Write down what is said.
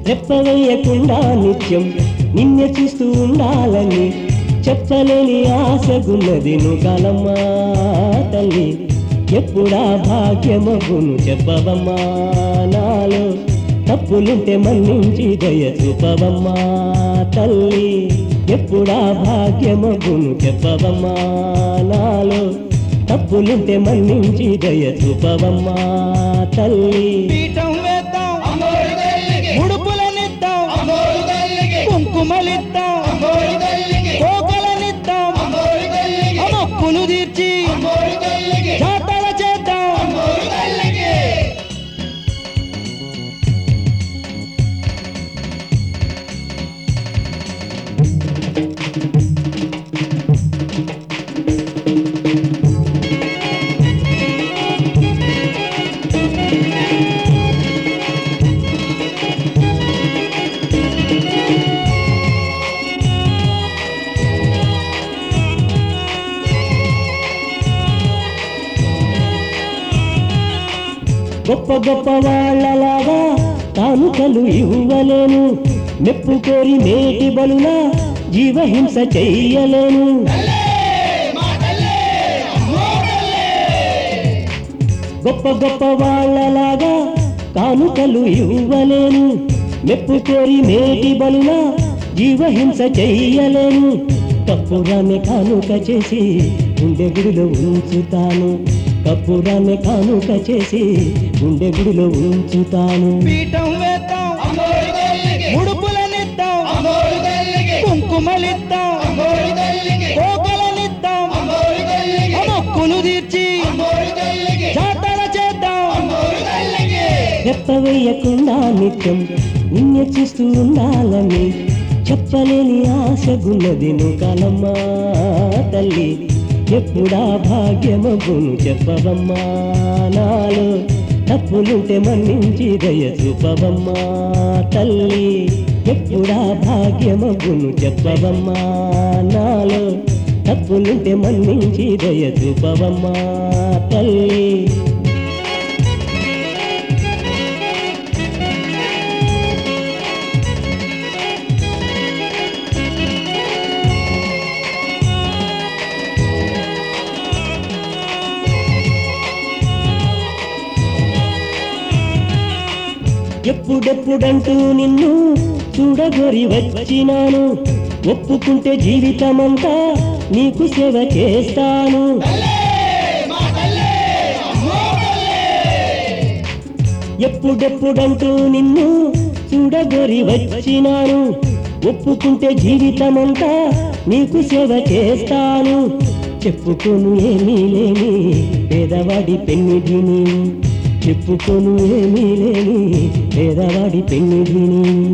రెప్పవేయకుండా నిత్యం నిన్నే చూస్తూ ఉండాలని చెప్పలేని ఆశగున్నది నువ్వు తల్లి ఎప్పుడా భాగ్యమగును చెప్పవమ్మా నాలో తప్పులుంటే మన్నించి దయ చూపవమ్మా తల్లి ఎప్పుడా భాగ్యమగును చెప్పవమ్మా నాలో తప్పులుంటే మన్నించి దయ చూపవమ్మా తల్లి పీఠం వేద్దాం అమ్మోరు తల్లికి ముడుపులనిద్దాం అమ్మోరు తల్లికి కుంకుమలిద్దాం అమ్మోరు తల్లికి కోకలనిద్దాం అమ్మోరు తల్లికి మొక్కులు తీర్చి అమ్మోరు తల్లికి జాతర చేద్దాం అమ్మోరు తల్లికి గొప్ప గొప్ప వాళ్ళలాగా కానుకలు ఇవ్వలేను మెప్పు కోరి మేటి బలున జీవహింస చెయ్యలేను మా తల్లి అమ్మో తల్లి గొప్ప గొప్ప వాళ్ళలాగా కానుకలు ఇవ్వలేను మెప్పు కోరి మేటి బలున జీవహింస చెయ్యలేను కప్పురాన్ని కానుక చేసి గుండె గుడిలో ఉంచుతాను కప్పురాన్ని కానుక చేసి గుండె గుడిలో ఉంచుతాను పీఠం వేద్దాం అమ్మోరు తల్లికి ముడుపులనిద్దాం అమ్మోరు తల్లికి కుంకుమలిద్దాం అమ్మోరు తల్లికి కోకలనిద్దాం అమ్మోరు తల్లికి మొక్కులు తీర్చి అమ్మోరు తల్లికి జాతర చేద్దాం అమ్మోరు తల్లికి రెప్పవేయకుండా నిత్యం నిన్నే చూస్తూ ఉండాలని చెప్పలేని ఆశగున్నది కాలమ్మా తల్లి ఎప్పుడా భాగ్యమగును చెప్పవమ్మా నాలో తప్పులుంటే మన్నించి దయ చూపవమ్మా తల్లి ఎప్పుడా భాగ్యమగును చెప్పవమ్మా నాలో తప్పులుంటే మన్నించి దయ చూపవమ్మా తల్లి ఎప్పుడెప్పుడంటూ నిన్ను చూడగొరి వచ్చినాను ఒప్పుకుంటే జీవితమంతా నీకు సేవ చేస్తాను మా తల్లి అమ్మో తల్లి ఎప్పుడెప్పుడంటూ నిన్ను చూడగొరి వచ్చినాను ఒప్పుకుంటే జీవితమంతా నీకు సేవ చేస్తాను చెప్పుకోను ఏమీ లేని పేదవాడి పెన్నిధిని చెప్పుకోను ఏమీ లేని పేదవాడి పెన్నిధిని